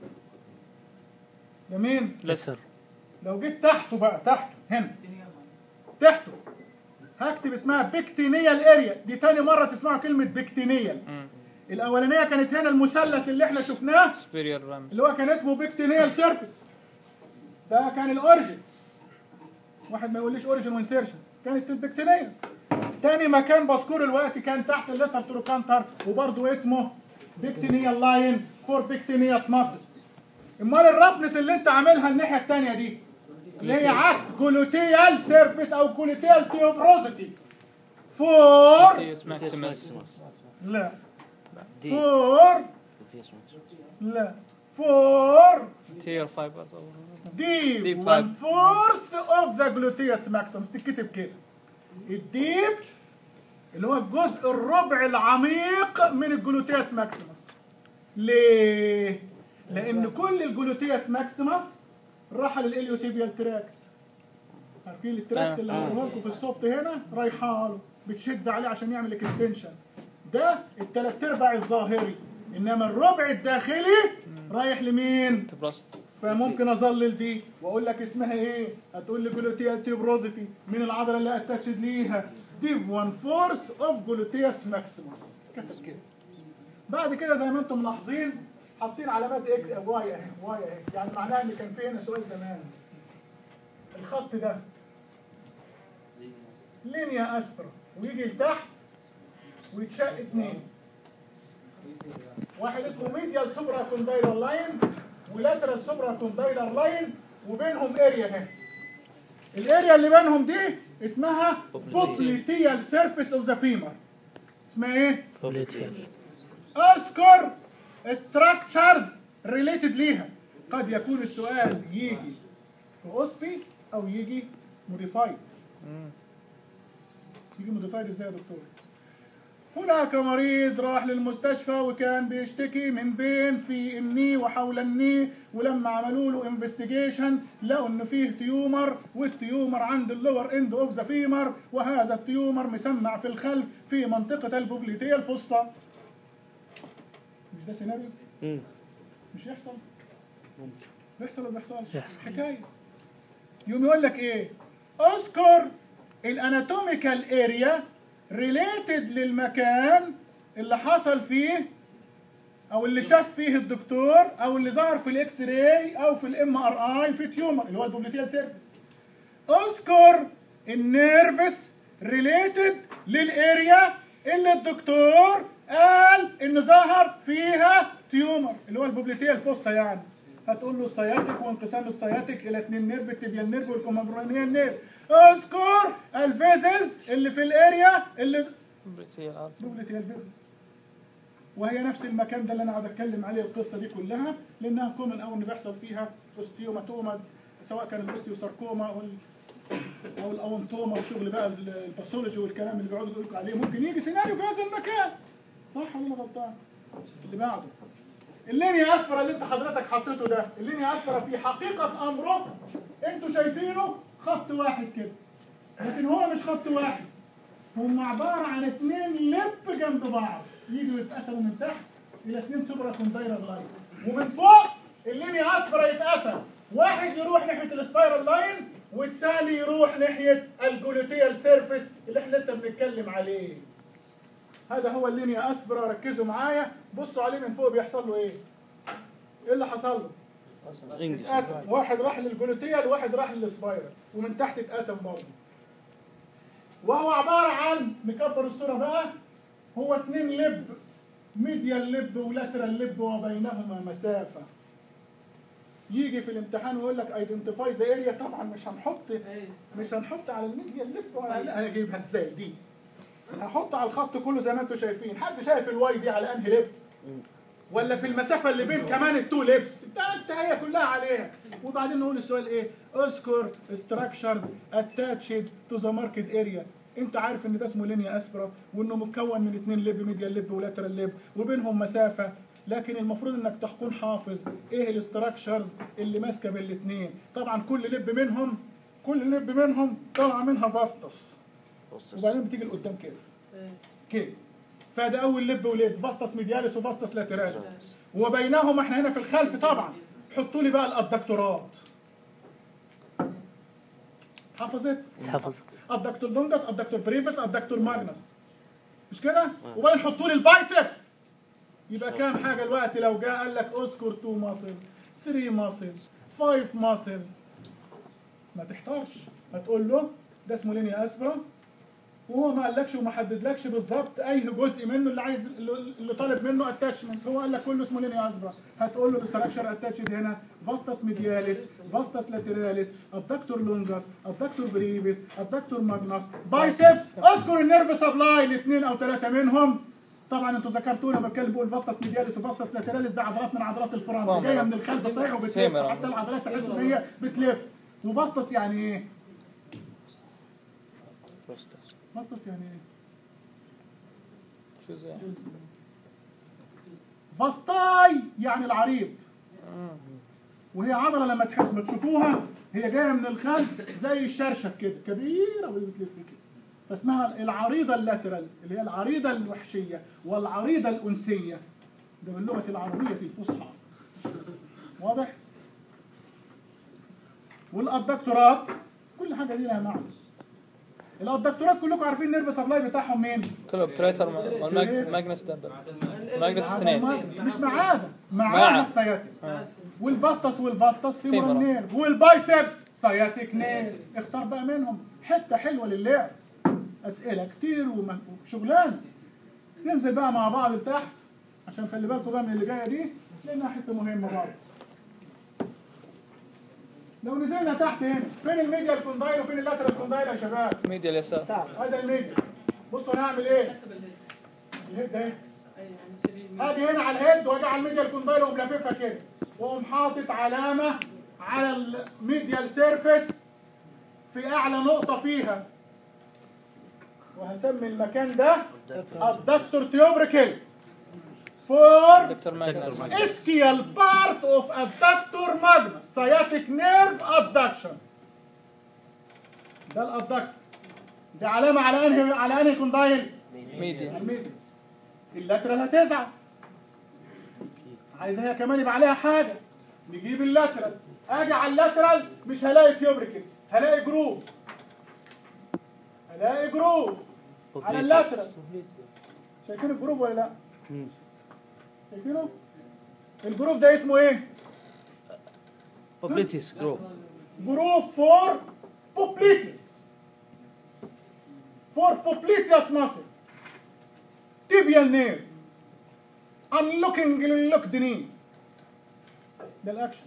ده مين؟ لسه لو جيت تحته بقى تحته هنا تحته هكتب اسمها بيكتينيال اريا دي تاني مره تسمعوا كلمه بيكتينيال الاولانيه كانت هنا المثلث اللي احنا شفناه سبيريور رامز اللي هو كان اسمه بيكتينيال سيرفيس ده كان الاوريجن واحد ما يقوليش اوريجن وانسيرشن كانت البيكتينيس تاني مكان بذكره الوقت كان تحت الليسر تروكانتر وبرضه اسمه بيكتينيال لاين فور بيكتينياس ماسل امال الرفنس اللي انت عاملها الناحيه التانيه دي اللي هي عكس جلوتيال سيرفيس او جلوتيال تيوبروزيتي فور Gluteus maximus. لا D. فور Gluteus maximus. لا فور Gluteal fibers. or- ديب Deep one five. fourth of the gluteus maximus تتكتب كده الديب اللي هو الجزء الربع العميق من الجلوتيوس ماكسيموس ليه؟ لأن كل الجلوتيوس ماكسيموس راح للإليوتيبيال تراكت عارفين التراكت اللي آه. هوريه لكم في السوفت هنا رايحه له بتشد عليه عشان يعمل اكستنشن ده التلات ارباع الظاهري انما الربع الداخلي رايح لمين؟ Tibrost. فممكن اظلل دي واقول لك اسمها ايه؟ هتقول لي جلوتيال تيوبروزيتي من العضله اللي اتاتشد ليها ديب 1 فورس اوف جلوتيوس ماكسيموس كتب كده بعد كده زي ما انتم ملاحظين حاطين علامات اكس واي اهي واي اهي يعني معناها ان كان في هنا سؤال زمان الخط ده لينيا اسبرا ويجي لتحت ويتشق اتنين واحد اسمه ميديال سوبرا كوندايلر لاين ولاترال سوبرا كوندايلر لاين وبينهم اريا اهي الاريا اللي بينهم دي اسمها بوبليتيال سيرفيس اوف ذا فيمر اسمها ايه؟ اذكر structures related ليها قد يكون السؤال يجي في اوسبي او يجي موديفايد يجي موديفايد ازاي يا دكتور؟ هناك مريض راح للمستشفى وكان بيشتكي من بين في الني وحول الني ولما عملوا له انفستيجيشن لقوا انه فيه تيومر والتيومر عند اللور اند اوف ذا فيمر وهذا التيومر مسمع في الخلف في منطقه البوبليتيه الفصة مش ده سيناريو؟ مم. مش يحصل؟ ممكن بيحصل ولا ما بيحصلش؟ يحصل. حكايه يوم يقول لك ايه؟ اذكر الاناتوميكال اريا ريليتد للمكان اللي حصل فيه او اللي شاف فيه الدكتور او اللي ظهر في الاكس راي او في الام ار اي في تيومر اللي هو البوبليتيال سيرفيس اذكر النيرفس ريليتد للاريا اللي الدكتور قال ان ظهر فيها تيومر اللي هو البوبليتيال فوسا يعني هتقول له السياتيك وانقسام السياتيك الى اثنين نيرف التبيان نيرف والكومبرانيان نيرف اذكر الفيزلز اللي في الاريا اللي Gluteal artery. بوبليتيال فيزلز وهي نفس المكان ده اللي انا قاعد اتكلم عليه القصه دي كلها لانها كومن او ان بيحصل فيها اوستيوماتوماز سواء كان الاوستيوساركوما او ال او الاونتوما وشغل بقى ال- الباثولوجي والكلام اللي بيقعدوا يقولوا لكم عليه ممكن يجي سيناريو في هذا المكان صح ولا أنا غلطان؟ اللي بعده اللينيا اسفرا اللي انت حضرتك حطيته ده اللينيا اسفرا في حقيقه امره انتوا شايفينه خط واحد كده لكن هو مش خط واحد هم عباره عن اتنين لب جنب بعض يجوا يتقسموا من تحت الى اتنين سوبرا كوندايرال لاين ومن فوق اللينيا اسفرا يتقسم واحد يروح ناحيه السبايرال لاين والتاني يروح ناحيه الجلوتيال سيرفيس اللي احنا لسه بنتكلم عليه هذا هو اللينيا اسفرا ركزوا معايا بصوا عليه من فوق بيحصل له ايه ايه اللي حصل له انجز اتقسم واحد راح للجلوتيال واحد راح للسبايرال ومن تحت اتقسم برضه وهو عبارة عن نكبر الصورة بقى هو اتنين لب ميديال لب ولاترال لب وبينهما مسافة يجي في الامتحان ويقول لك ايدنتيفاي ذا اريا طبعا مش هنحط مش هنحط على الميديال لب ولا لا هجيبها ازاي دي هحط على الخط كله زي ما انتم شايفين حد شايف الواي دي على انهي لب ولا في المسافه اللي بين كمان التو لبس ده انت هي كلها عليها وبعدين نقول السؤال ايه اذكر structures attached to the market area انت عارف ان ده اسمه لينيا اسبرا وانه متكون من اتنين لب ميديال لب ولاترال لب وبينهم مسافه لكن المفروض انك تكون حافظ ايه الاستراكشرز اللي ماسكه بالاثنين طبعا كل لب منهم كل لب منهم طالعه منها فاستس وبعدين بتيجي لقدام كده كده فده اول لب ولب فاستس ميدياليس وفاستس لاتراليس وبينهما احنا هنا في الخلف طبعا حطوا لي بقى الادكتورات حفظت تحفظ الدكتور لونجس الدكتور بريفس الدكتور ماجنس مش كده وبعدين حطوا لي البايسبس يبقى كام حاجه الوقت لو جاء قال لك اذكر 2 ماسل 3 ماسلز 5 ماسلز ما تحتارش هتقول له ده اسمه لينيا اسبرا وهو ما قالكش وما حددلكش بالظبط اي جزء منه اللي عايز اللي طالب منه اتاتشمنت هو قال لك كله اسمه لينيا اسبرا هتقول له الاستراكشر اتاتشد هنا فاستس ميدياليس فاستس لاتراليس الدكتور لونجاس الدكتور بريفيس الدكتور ماجنس بايسبس اذكر النيرف سبلاي الاثنين او ثلاثه منهم طبعا انتوا ذكرتوا لما بتكلم بقول فاستس ميدياليس وفاستس لاتراليس ده عضلات من عضلات الفرامل فاهم. جايه من الخلف صحيح وبتلف فاهم. حتى العضلات تحس ان هي بتلف وفاستس يعني ايه؟ فاستس فاستس يعني ايه؟ شو زي فاستاي يعني العريض وهي عضله لما تحس ما تشوفوها هي جايه من الخلف زي الشرشف كده كبيره وهي بتلف كده فاسمها العريضه اللاترال اللي هي العريضه الوحشيه والعريضه الانسيه ده باللغه العربيه الفصحى واضح والادكتورات كل حاجه دي لها معنى الادكتورات كلكم عارفين النيرف سبلاي بتاعهم مين كله بتريتر ماجنس ده ماجنس اثنين مش معاده معاه. معاها السياتيك آه. والفاستس والفاستس فيمورال فيمورال. نيرف والبايسبس سياتيك نيرف اختار بقى منهم حته حلوه للعب اسئله كتير وم- وشغلانه ننزل بقى مع بعض لتحت عشان خلي بالكم بقى من اللي جايه دي لانها حته مهمه برضه لو نزلنا تحت هنا فين الميديال كوندايل وفين اللاترال كوندايل يا شباب ميديا اليسار هذا الميديال بصوا هنعمل ايه حسب الهيد الهيد ده اي يعني سبيل اجي هنا على الهيد واجي على الميديال كوندايل واقوم لاففها كده واقوم حاطط علامه على الميديال سيرفيس في اعلى نقطه فيها وهسمي المكان ده الدكتور تيوبريكل فور دكتور ماجنس اسكيال بارت اوف الدكتور ماجنس سياتيك نيرف ادكشن ده الادكتور دي علامه على انهي على انهي كوندايل ميديا الميديا اللاترال هتزعل عايزة هي كمان يبقى عليها حاجة نجيب اللاترال اجي على اللاترال مش هلاقي تيوبريكل هلاقي جروف هلاقي جروف على اللاترال شايفين الجروف ولا لا؟ مم. شايفينه؟ الجروف ده اسمه ايه؟ بوبليتيس جروب جروف فور بوبليتس فور بوبليتياس ماسل تيبيال نير unlooking looked knee ده الاكشن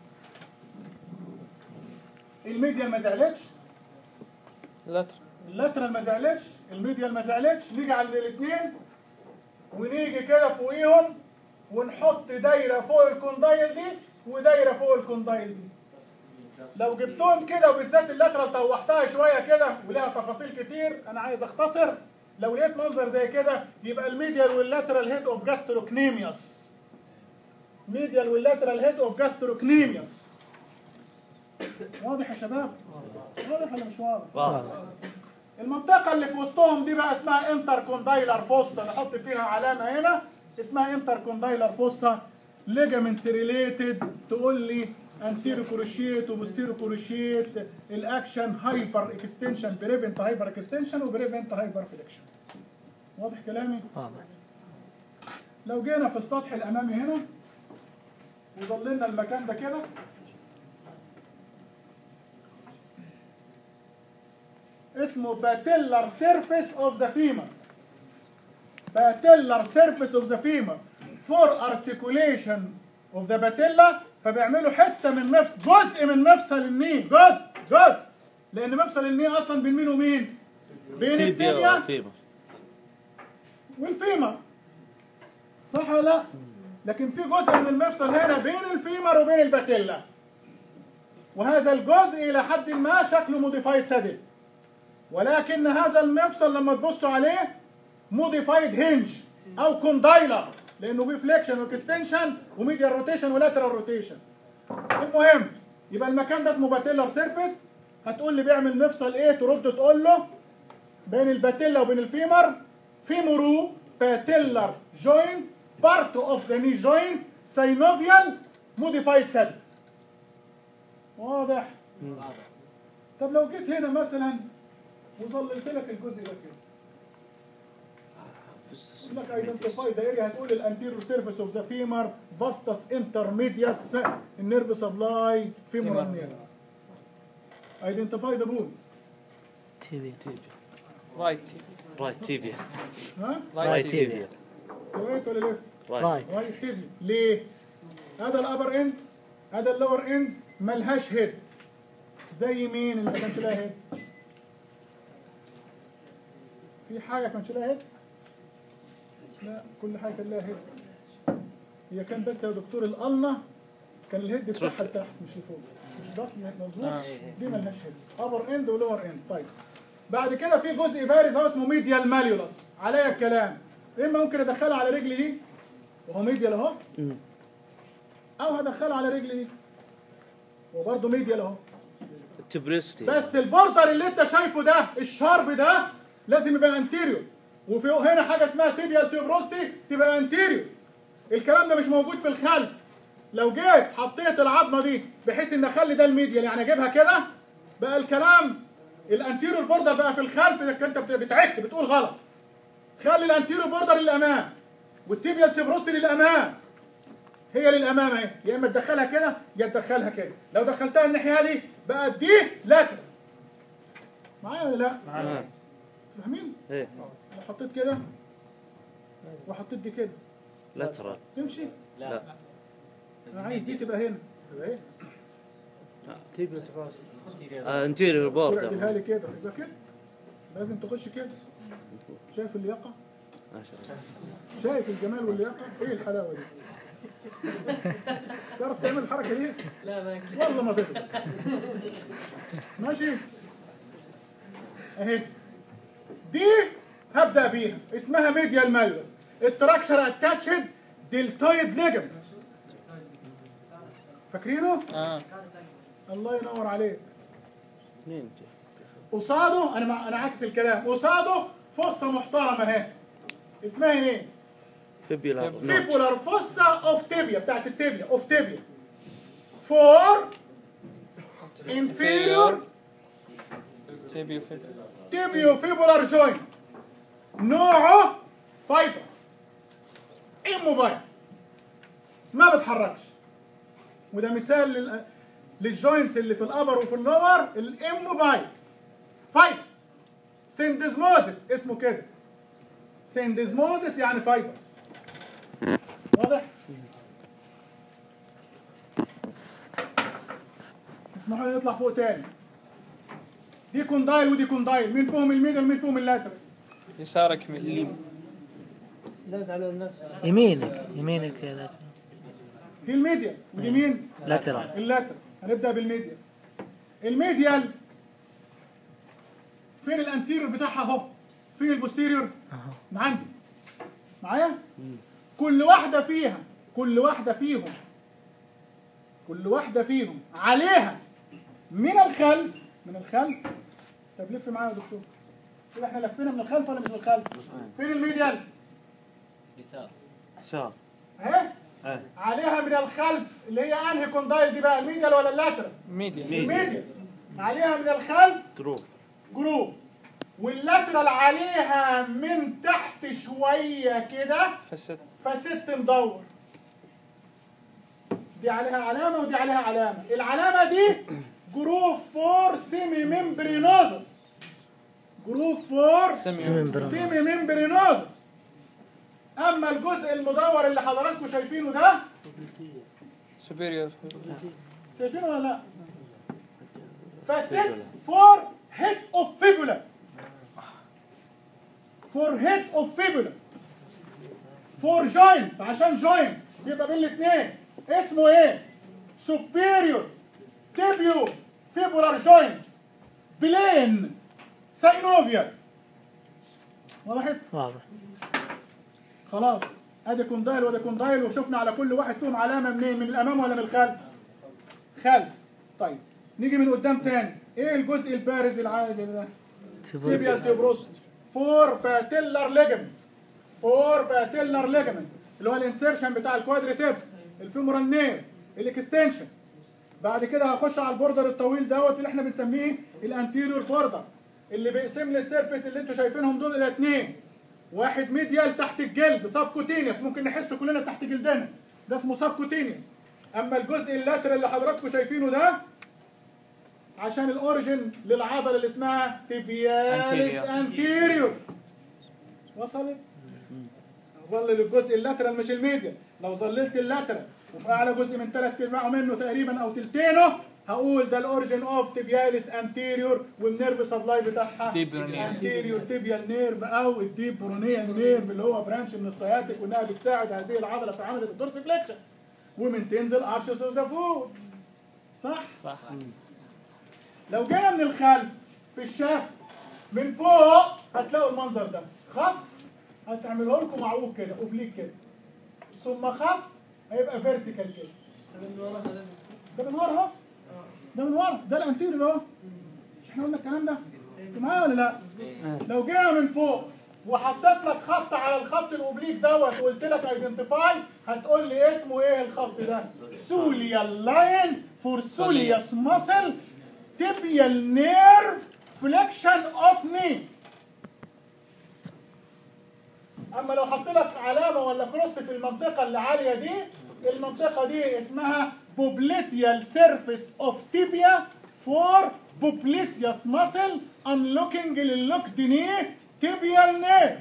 الميديال ما زعلتش لاتر اللاترال ما زعلتش الميديال ما زعلتش نيجي على الاثنين ونيجي كده فوقيهم ونحط دايره فوق الكوندايل دي ودايره فوق الكوندايل دي لو جبتهم كده وبالذات اللاترال طوحتها شويه كده ولها تفاصيل كتير انا عايز اختصر لو لقيت منظر زي كده يبقى الميديال واللاترال هيد اوف جاستروكنيميوس ميديال واللاترال هيد اوف جاستروكنيميوس واضح يا شباب واضح ولا مش واضح واضح المنطقة اللي في وسطهم دي بقى اسمها انتر كوندايلر فوسا نحط فيها علامة هنا اسمها انتر كوندايلر فوسا ليجامنتس ريليتد تقول لي انتيرو كروشيت وبوستيرو كروشيت الاكشن هايبر اكستنشن بريفنت هايبر اكستنشن وبريفنت هايبر فليكشن واضح كلامي؟ واضح لو جينا في السطح الامامي هنا وظللنا المكان ده كده اسمه باتيلر سيرفيس اوف ذا فيمر باتيلر سيرفيس اوف ذا فيمر فور ارتكوليشن اوف ذا باتيلا فبيعملوا حته من مفصل جزء من مفصل الني جزء جزء لان مفصل الني اصلا بين مين ومين؟ بين التibia فيبر والفيمر صح ولا لا؟ لكن في جزء من المفصل هنا بين الفيمر وبين الباتيلا وهذا الجزء الى حد ما شكله موديفايد سادل ولكن هذا المفصل لما تبصوا عليه موديفايد هنج او كوندايلر لانه في فليكشن واكستنشن وميديال روتيشن ولاترال روتيشن المهم يبقى المكان ده اسمه باتيلر سيرفيس هتقول لي بيعمل مفصل ايه ترد تقول له بين الباتيلا وبين الفيمر فيمورو باتيلر جوين بارت اوف ذا ني جوين سينوفيال موديفايد سيل واضح طب لو جيت هنا مثلا وظللت لك الجزء ده كده يقول لك ايدنتيفاي ذا اريا هتقول الانتيريور سيرفيس اوف ذا فيمر فاستس انترميدياس النيرف سبلاي فيمورال Femur. نيرف ايدنتيفاي ذا بون تيبي تيبي رايت رايت تيبيا ها رايت تيبيا رايت ولا ليفت رايت رايت رايت تبني ليه؟ هذا الابر اند هذا اللور اند ملهاش هيد زي مين اللي ما كانش لها هيد؟ في حاجه كانش لها هيد؟ لا كل حاجه كان لها هيد هي كان بس يا دكتور القلنه كان الهيد بتاعها لتحت مش لفوق مش ضغط مظبوط آه. دي ملهاش هيد ابر اند ولور اند طيب بعد كده في جزء بارز هو اسمه ميديال ماليولس عليا الكلام اما ممكن ادخله على رجلي دي وهو ميديال اهو مم. او هدخله على رجلي دي وبرضه ميديال اهو تبريستي بس البوردر اللي انت شايفه ده الشارب ده لازم يبقى انتيريور وفي هنا حاجه اسمها تيبيال تيوبروستي تبقى انتيريور الكلام ده مش موجود في الخلف لو جيت حطيت العظمه دي بحيث ان اخلي ده الميديال يعني اجيبها كده بقى الكلام الانتيريور بوردر بقى في الخلف ده انت بت- بتعك بتقول غلط خلي الانتيريور بوردر للامام والتيبيال تيوبروستي للامام هي للامام اهي يا اما تدخلها كده يا تدخلها كده لو دخلتها الناحيه دي بقت دي لاتر معايا ولا لا آه. فاهمين ايه لو حطيت كده وحطيت دي كده لاترال تمشي لا انا عايز دي تبقى هنا تبقى ايه تيبيا آه انتيريور اعدلها بوردر لي كده يبقى كده لازم تخش كده شايف اللياقه ما شاء الله شايف الجمال واللياقه ايه الحلاوه دي تعرف تعمل الحركه دي لا ما يمكن. والله ما تقدر ماشي اهي دي هبدا بيها اسمها ميديال مالوس استراكشر اتاتشد دلتويد ليجمنت فاكرينه اه الله ينور عليك اثنين قصاده انا مع... انا عكس الكلام قصاده فصه محترمه اهي اسمها ايه فيبيولا نوت فيبولار فوسا اوف تيبيا بتاعت التيبيا اوف تيبيا فور انفيريور تيبيو فيبيو تيبيو فيبولار جوينت نوعه فايبرس موبايل ما بتحركش وده مثال لل... للجوينتس اللي في الابر وفي اللور الاموبايل فايبرس سندزموزس اسمه كده سندزموزس يعني فايبرس واضح؟ اسمحوا لي نطلع فوق تاني دي كوندايل ودي كوندايل مين فيهم الميدل مين فيهم اللاترال يسارك من اليمين لمس على الناس يمينك يمينك يا لاترال دي الميديال ودي مين لاترال اللاترال هنبدا بالميديال الميديال فين الانتيريور بتاعها اهو فين البوستيريور اهو من عندي معايا كل واحده فيها كل واحده فيهم كل واحده فيهم عليها من الخلف من الخلف طب لف معايا يا دكتور كده احنا لفينا من الخلف ولا مش من الخلف فين الميديال يسار يسار اهي ايه عليها من الخلف اللي هي انهي كوندايل دي بقى الميديال ولا اللاترال ميديا الميديال عليها من الخلف جروب جروف واللاترال عليها من تحت شويه كده فست فست مدور دي عليها علامه ودي عليها علامه العلامه دي جروف فور سيمي ممبرينوزس جروف فور سمي سيمي ممبرينوزس اما الجزء المدور اللي حضراتكم شايفينه ده سوبيريور شايفينه ولا لا فست فور هيد اوف فيبولا فور هيد اوف فيبولا فور جوينت عشان جوينت بيبقى بين الاثنين اسمه ايه سوبيريور تيبيو فيبولار جوينت بلين ساينوفيا وضحت واضح خلاص ادي كوندايل وادي كوندايل وشفنا على كل واحد فيهم علامه منين من الامام ولا من الخلف خلف طيب نيجي من قدام تاني ايه الجزء البارز العادي ده تيبيال تيبروس فور باتيلر ليجمنت فور باتيلر ليجمنت اللي هو الانسيرشن بتاع الكوادريسبس الفيمورال نير الاكستنشن بعد كده هخش على البوردر الطويل دوت اللي احنا بنسميه الانتيريور بوردر اللي بيقسم لي السيرفيس اللي انتوا شايفينهم دول الى اثنين واحد ميديال تحت الجلد سبكوتينيوس ممكن نحسه كلنا تحت جلدنا ده اسمه سبكوتينيوس اما الجزء اللاترال اللي حضراتكم شايفينه ده عشان الاوريجن للعضله اللي اسمها تبياليس Anterior. انتيريور وصلت ظلل الجزء اللاترال مش الميديا لو ظللت اللاترال وفي اعلى جزء من ثلاث ارباعه منه تقريبا او تلتينه هقول ده الاوريجن اوف تبياليس انتيريور والنيرف سبلاي بتاعها Deep bronial. انتيريور تيبيال نيرف او الديب برونيال نيرف اللي هو برانش من السياتيك وانها بتساعد هذه العضله في عمل الدورس فليكشن ومن تنزل ارشس اوف ذا فود صح؟ صح لو جينا من الخلف في الشافت من فوق هتلاقوا المنظر ده خط هتعمله لكم معوج كده اوبليك كده ثم خط هيبقى فيرتيكال كده ده من ورا اهو ده من ورا ده الانتيريور اهو مش احنا قلنا الكلام ده انتوا معايا ولا لا لو جينا من فوق وحطيت لك خط على الخط الاوبليك دوت وقلت لك ايدنتيفاي هتقول لي اسمه ايه الخط ده سوليال لاين فور سوليوس ماسل تيبيال نيرف فليكشن اوف ني اما لو حط لك علامه ولا كروس في المنطقه اللي عاليه دي المنطقه دي اسمها بوبليتيال سيرفيس اوف تيبيا فور بوبليتياس ماسل انلوكينج للوك دي تيبيال نير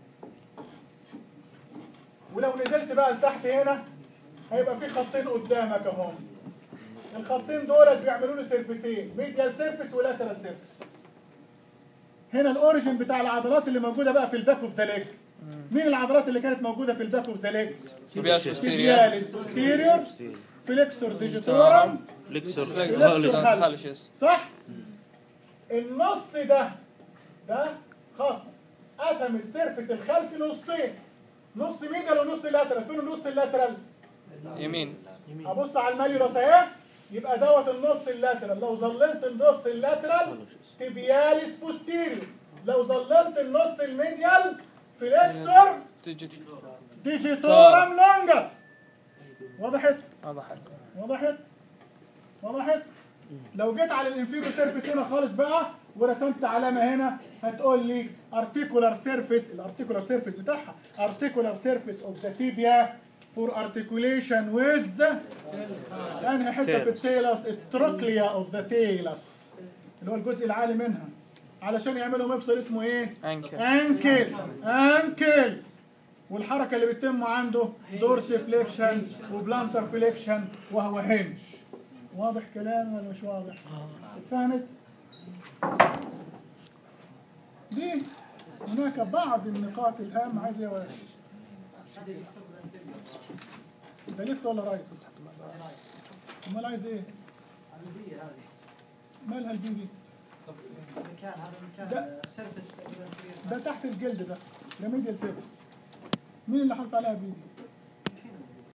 ولو نزلت بقى لتحت هنا هيبقى في خطين قدامك اهو الخطين دولت بيعملوا له سيرفيسين ميديال سيرفيس ولاترال سيرفيس هنا الاوريجن بتاع العضلات اللي موجوده بقى في الباك اوف ذا ليج مين العضلات اللي كانت موجوده في الباك اوف ذا ليج تبياس posterior تيبياليس بوستيريور فليكسور ديجيتورم فليكسور فليكسور هالشس. هالشس صح النص ده ده خط قسم السيرفيس الخلفي نصين نص ميدل ونص لاترال فين النص اللاترال يمين ابص على الماليولاس اهي يبقى دوت النص اللاترال لو ظللت النص اللاترال تبياليس بوستيريور لو ظللت النص الميديال فليكسور تجي ديجيتورم لونجس وضحت وضحت وضحت وضحت لو جيت على الانفيرو سيرفيس هنا خالص بقى ورسمت علامه هنا هتقول لي ارتيكولار سيرفيس الارتيكولار سيرفيس بتاعها ارتيكولار سيرفيس اوف ذا تيبيا فور ارتيكوليشن ويز انهي حته في التيلس التروكليا اوف ذا تيلس اللي هو الجزء العالي منها علشان يعملوا مفصل اسمه ايه؟ انكل انكل انكل والحركه اللي بتتم عنده دورسي فليكشن وبلانتر فليكشن وهو هنج واضح كلام ولا مش واضح اتفهمت دي هناك بعض النقاط الهامة عايز ايه يا ولد؟ ده ليفت ولا رايت؟ امال عايز ايه؟ مالها البي دي؟ المكان هذا ده- المكان السيرفس ده تحت الجلد ده ده ميديال سيرفيس مين اللي حط عليها بي دي؟